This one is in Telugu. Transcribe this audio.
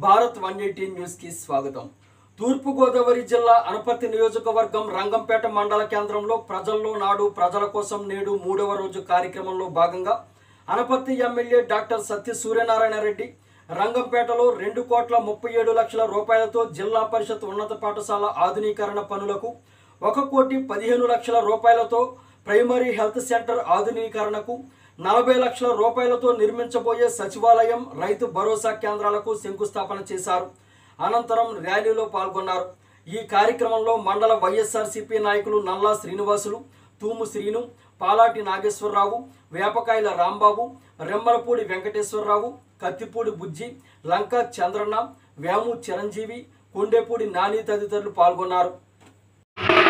భారత్ వన్ ఎయిటీ న్యూస్కి స్వాగతం తూర్పుగోదావరి జిల్లా అనపర్తి నియోజకవర్గం రంగంపేట మండల కేంద్రంలో ప్రజల్లో నాడు ప్రజల కోసం నేడు మూడవ రోజు కార్యక్రమంలో భాగంగా అనపర్తి ఎమ్మెల్యే డాక్టర్ సత్య సూర్యనారాయణ రెడ్డి రంగంపేటలో రెండు కోట్ల ముప్పై ఏడు లక్షల రూపాయలతో జిల్లా పరిషత్ ఉన్నత పాఠశాల ఆధునీకరణ పనులకు ఒక కోటి పదిహేను లక్షల రూపాయలతో ప్రైమరీ హెల్త్ సెంటర్ ఆధునీకరణకు నలభై లక్షల రూపాయలతో నిర్మించబోయే సచివాలయం రైతు భరోసా కేంద్రాలకు శంకుస్థాపన చేశారు అనంతరం ర్యాలీలో పాల్గొన్నారు ఈ కార్యక్రమంలో మండల వైఎస్ఆర్సీపీ నాయకులు నల్లా శ్రీనివాసులు తూము శ్రీను పాలాటి నాగేశ్వరరావు వేపకాయల రాంబాబు రెమ్మలపూడి వెంకటేశ్వరరావు కత్తిపూడి బుజ్జి లంక చంద్రన్న వేము చిరంజీవి కొండేపూడి నాని తదితరులు పాల్గొన్నారు